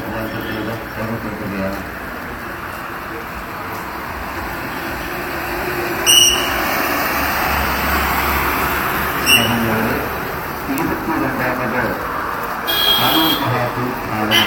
പ്രത്യേകം ഓർമ്മപ്പെടുത്തുകയാണ് സ്നേഹങ്ങളോട് ഇരുപത്തിരണ്ടാമത് അടൂർ മഹാതീർത്ഥാടനം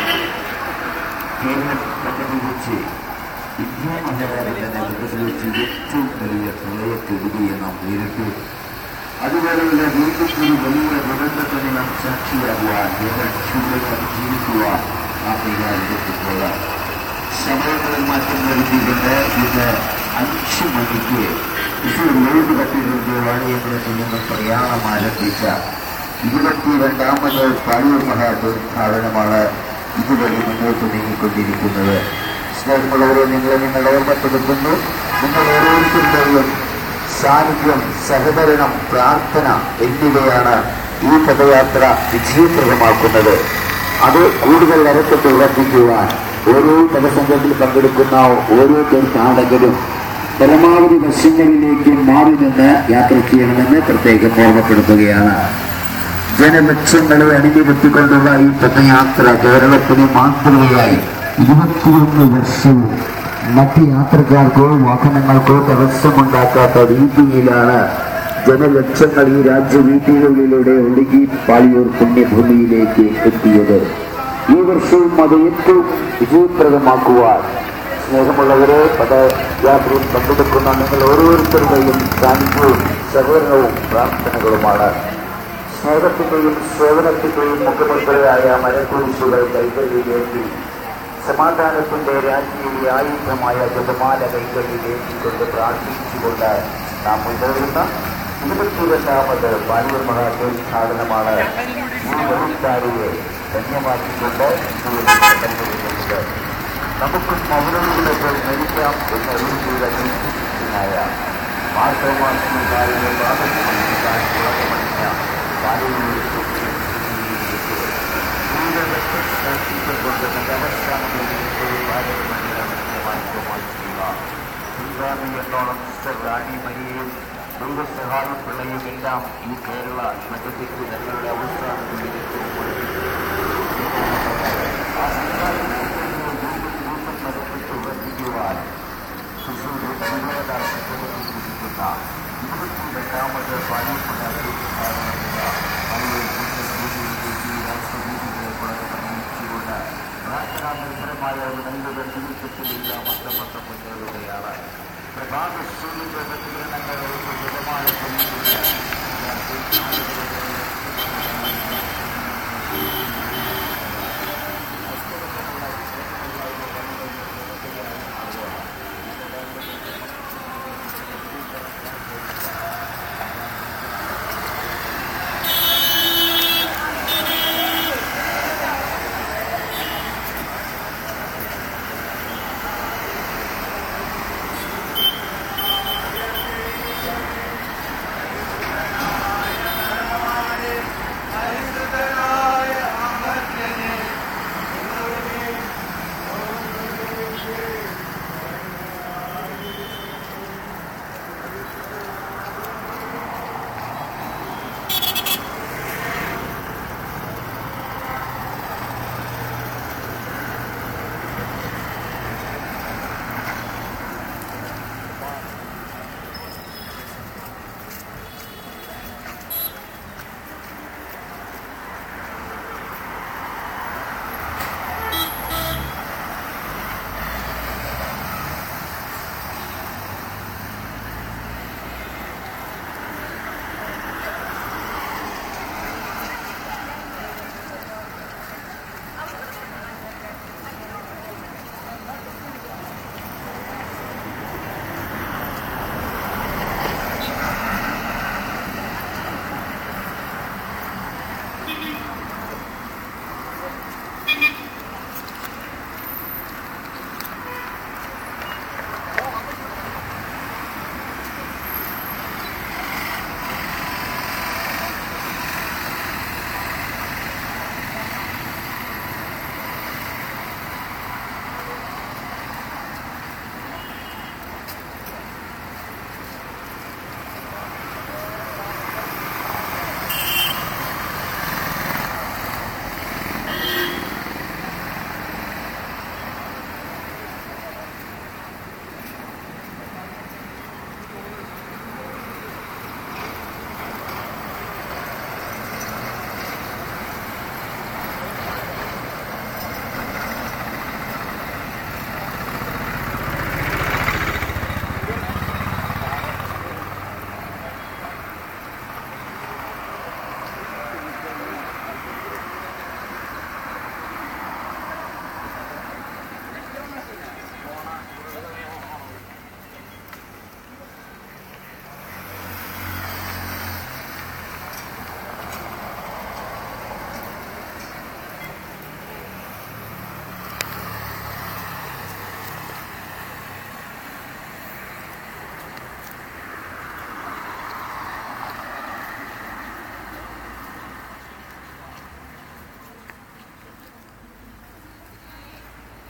കേരളം പ്രകടിപ്പിച്ച് ഇന്ത്യ മഹാരാജന്റെ നേതൃത്വത്തിൽ വെച്ച് ഏറ്റവും വലിയ പ്രളയക്കെടുതിയെ നാം നേരിട്ടു അതുപോലെയുള്ള വീണ്ടും ഒരു വലിയ ദുരന്തത്തിന് നാം സാക്ഷിയാകുവാൻ ഏകക്ഷൂരെ ജീവിക്കുവാൻ നാം തയ്യാറെടുത്തിട്ടുള്ള സമയങ്ങളിൽ മാറ്റം വരുത്തിയിട്ടുണ്ട് ഇന്ന് അഞ്ച് മണിക്ക് തൃശൂർ ലോഡ് കട്ടിലിന്റെ വാണിയമ്പലത്തിൽ നിന്ന് പ്രയാണം ആരംഭിച്ച ഇരുപത്തിരണ്ടാമത് പാലൂർ മഹാതീർത്ഥാടനമാണ് ഇതുവഴി മുന്നോട്ട് നീങ്ങിക്കൊണ്ടിരിക്കുന്നത് സ്നേഹമുള്ളവരെ നിങ്ങളെ നിങ്ങൾ ഓർമ്മപ്പെടുത്തുന്നു നിങ്ങൾ ഓരോരുത്തരുടെയും സാന്നിധ്യം സഹകരണം പ്രാർത്ഥന എന്നിവയാണ് ഈ പദയാത്ര വിജയപ്രദമാക്കുന്നത് അത് കൂടുതൽ നിരക്കത്ത് ഉറപ്പിക്കുവാൻ ഓരോ പദസംഘത്തിൽ പങ്കെടുക്കുന്ന ഓരോ തീർത്ഥാടകരും പരമാവധി വശങ്ങളിലേക്ക് മാറി നിന്ന് യാത്ര ചെയ്യണമെന്ന് പ്രത്യേകം ഓർമ്മപ്പെടുത്തുകയാണ് ജനലക്ഷങ്ങളെ അണിനിരത്തിക്കൊണ്ടുള്ള ഈ പദയാത്ര കേരളത്തിന് മാതൃകയായി ഇരുപത്തിയൊന്ന് വർഷവും മറ്റ് യാത്രക്കാർക്കോ വാഹനങ്ങൾക്കോ തടസ്സമുണ്ടാക്കാത്ത രീതിയിലാണ് ജനലക്ഷങ്ങൾ ഈ രാജ്യവീതികളിലൂടെ ഒഴുകി പാളിയൂർ പുണ്യഭൂമിയിലേക്ക് എത്തിയത് ഈ വർഷവും അത് ഏറ്റവും വിജയപ്രദമാക്കുവാൻ സ്നേഹമുള്ളവരെ പദയാത്രയിൽ പങ്കെടുക്കുന്ന നിങ്ങൾ ഓരോരുത്തരുടെയും സാന്നിധ്യവും സഹകരണവും പ്രാർത്ഥനകളുമാണ് സ്നേഹത്തിന്റെയും സേവനത്തിന്റെയും മുഖമുദ്രയായ മരക്കുരിശുകൾ കൈകളിലേറ്റി സമാധാനത്തിന്റെ രാജ്ഞിയുടെ ആയുധമായ ജപമാല കൈകളിലേറ്റിക്കൊണ്ട് പ്രാർത്ഥിച്ചുകൊണ്ട് നാം മുന്നേറുന്ന ഇരുപത്തിരണ്ടാമത് ബാലൂർ മഹാതീർത്ഥാടനമാണ് ഈ വഴിക്കാരിയെ ധന്യമാക്കിക്കൊണ്ട് കണ്ടുകൊണ്ടിരുന്നത് നമുക്ക് മൗനങ്ങളിലൊക്കെ മരിക്കാം എന്ന് അറിവ് ചെയ്ത നീതിനായ മാർഗമാസമുണ്ടായ പ്രാഥമിക ഉളകമണിഞ്ഞ കൊണ്ട് തന്റെ അവസാനം എന്നോണം സിസ്റ്റർ റാണി മരിയയും ദൈവസഹായം പിള്ളയും എല്ലാം ഈ കേരള മറ്റത്തേക്ക് ഞങ്ങളുടെ അവസാനത്തിൽ ഏറ്റവും വർദ്ധിക്കുവാൻ തൃശ്ശൂരിൽ ജീവനദാസിക്കുന്ന ഇരുപത്തിരണ്ടാമത് പ്രാർത്ഥനാ നിർഭരമായ ഒരു നല്ലൊരു ജീവിതത്തിലില്ല മൊത്തമൊത്തം മുന്നേറുകയാണ് പ്രഭാത സൂര്യഗ്രഹത്തിലെ സുഖമായ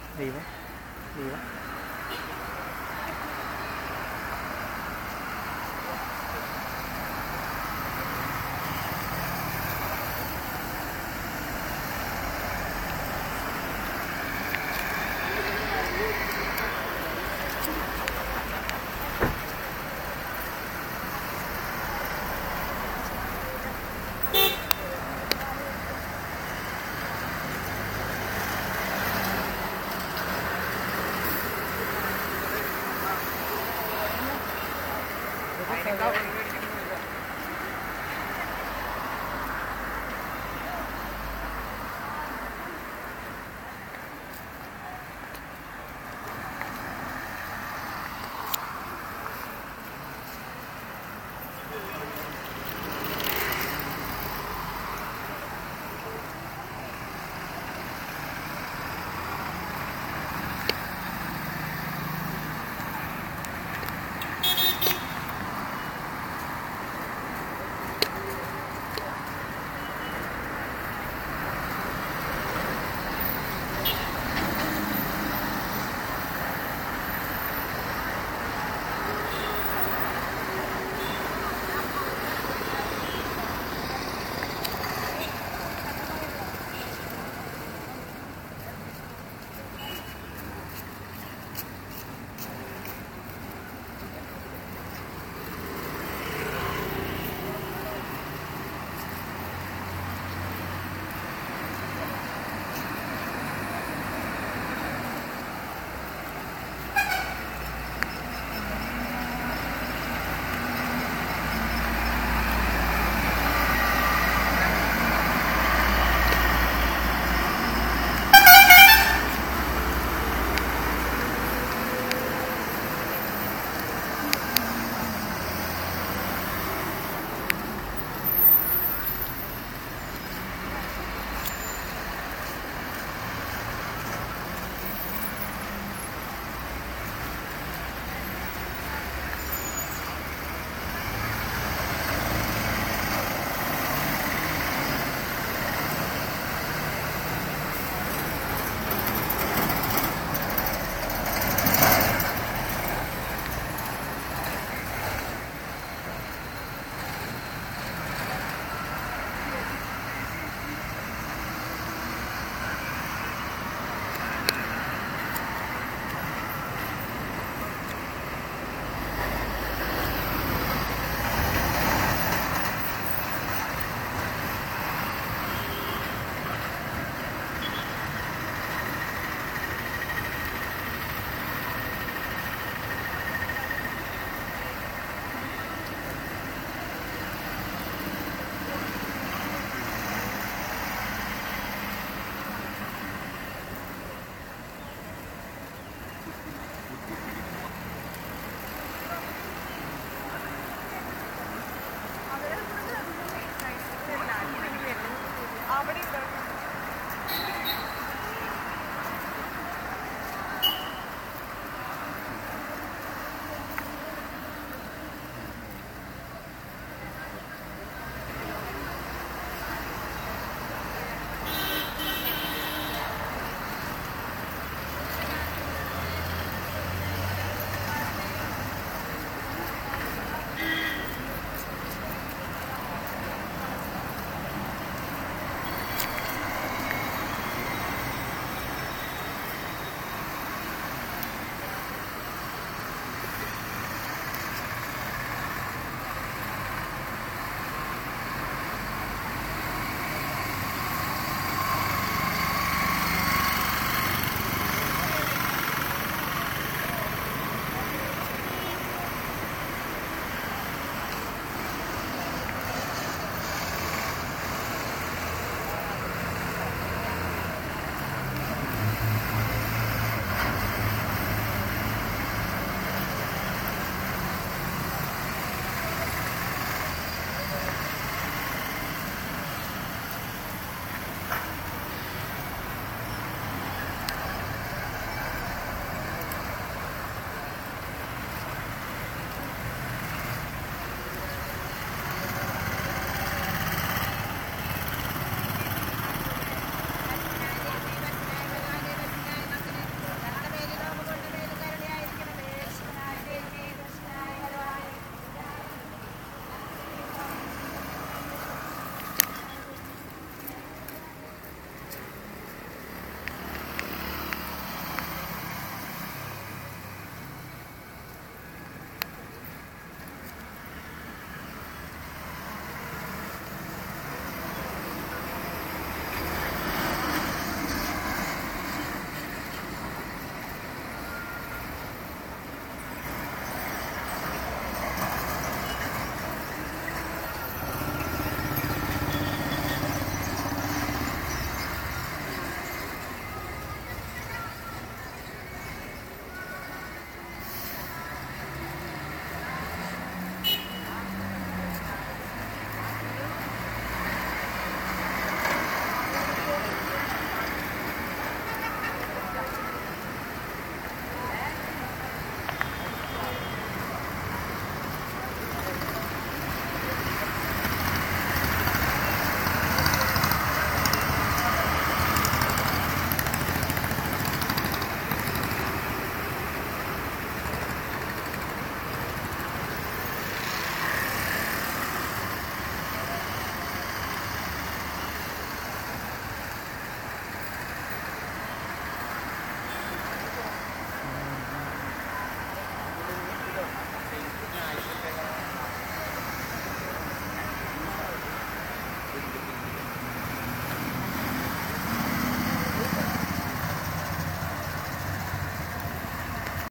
ദൈവം ദൈവം Ay, nakaw.